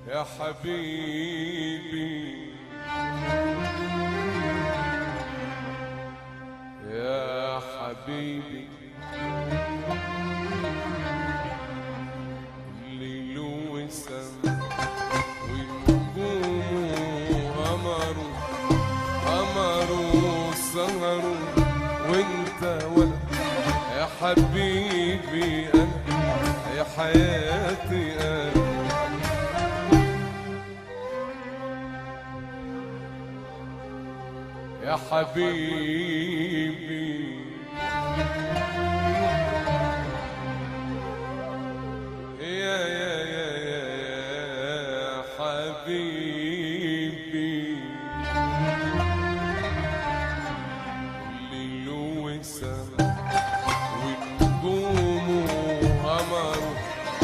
يا حبيبي يا حبيبي ليل وسما ونجوم وقمروا قمروا سهروا وانت وانا يا حبيبي انا يا حياتي انا يا حبيبي يا يا يا يا يا حبيبي ليل وسما ونجوم وقمروا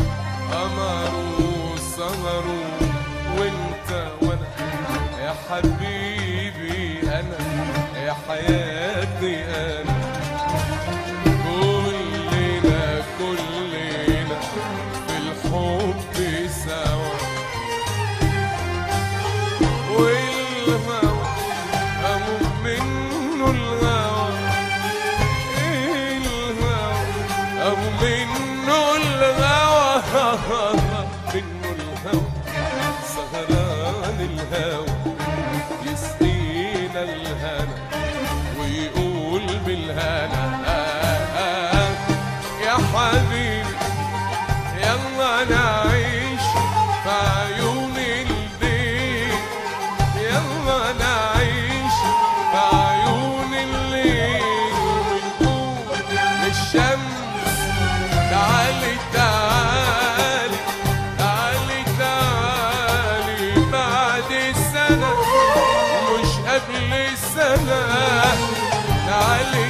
قمروا سهروا وانت وانا يا حبيبي انا يا حياتي انا كلنا كلنا في الحب سوا والهوى هموم منه الهوى الهوى هموم منه الهوى منه الهوى سهران الهوى يسقينا الهنا ويقول بالهنا آه آه يا حبيبي يلا نعيش في عيون البيت يلا نعيش في عيون الليل ونقول للشمس تعالي تعالي تعالي تعالي بعد السنة مش قبل السنة تعالي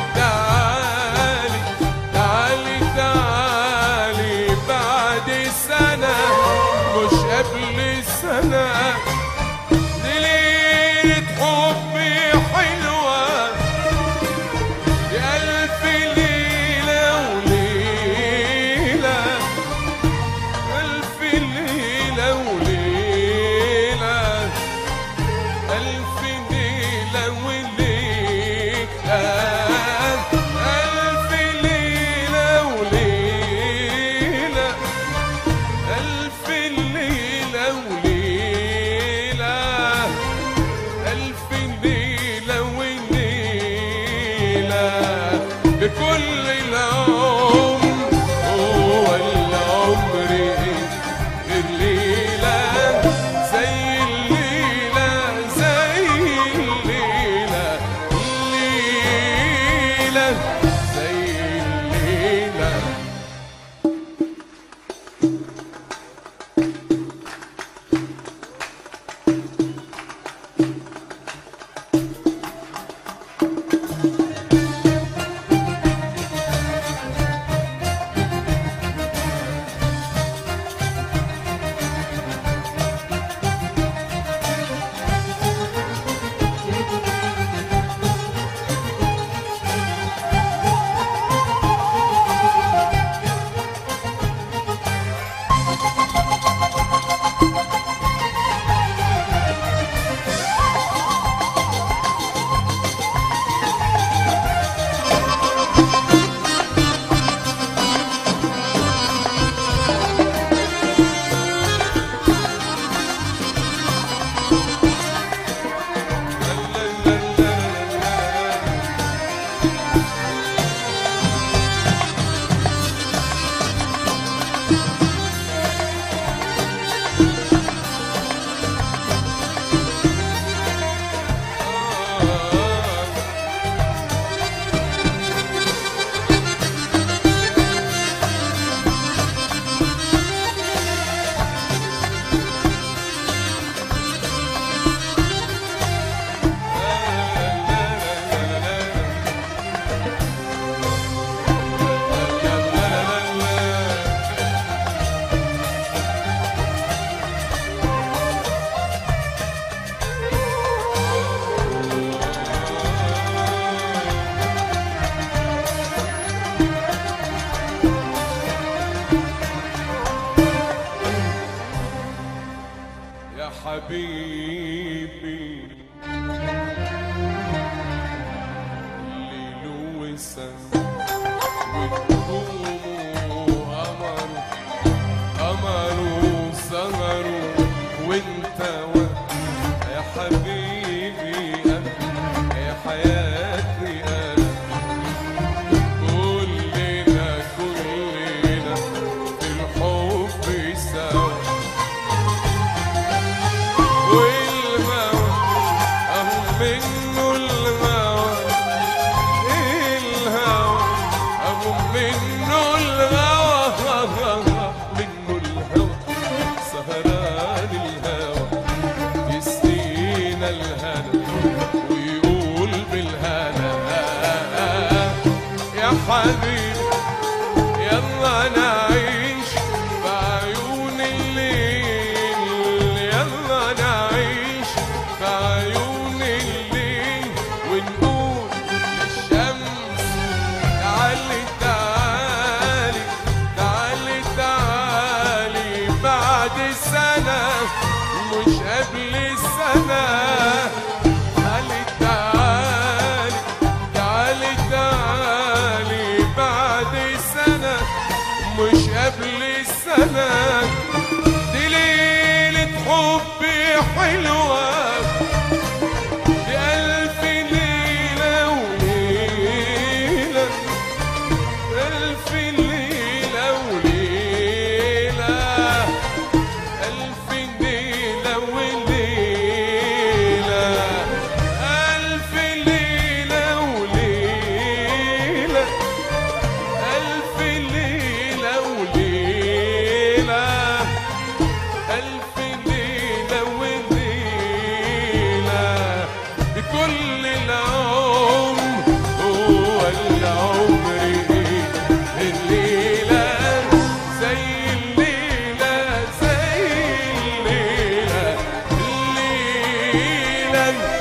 تعالي تعالي تعالي بعد السنة حبيبي ليل وسما ونجومه قمره قمره سهره وانت وانا يا حبيبي انا يا حياتي انا كلنا كلنا في الحب سوا والهوى اهو منه الهوى الهوى اهو منه الهوى منه الهوى سهران الهوى يسقينا الهنا ويقول بالهنا يا حبيبي يلا نعيش بعيون الليل يلا نعيش بعيون الليل ونقول للشمس تعالي تعالي تعالي تعالي بعد السنة مش قبل السنة تعالي تعالي تعالي تعالي بعد السنة مش قبل السنة دي ليلة حب حلوة بألف ليلة وليلة ألف ليلة وليلة ألف ليلة وليلة ألف ليلة وليلة ألف ليلة وليلة ألف ليلة وليلة بكل العمر هو العمر الليلة زي الليلة زي الليلة الليلة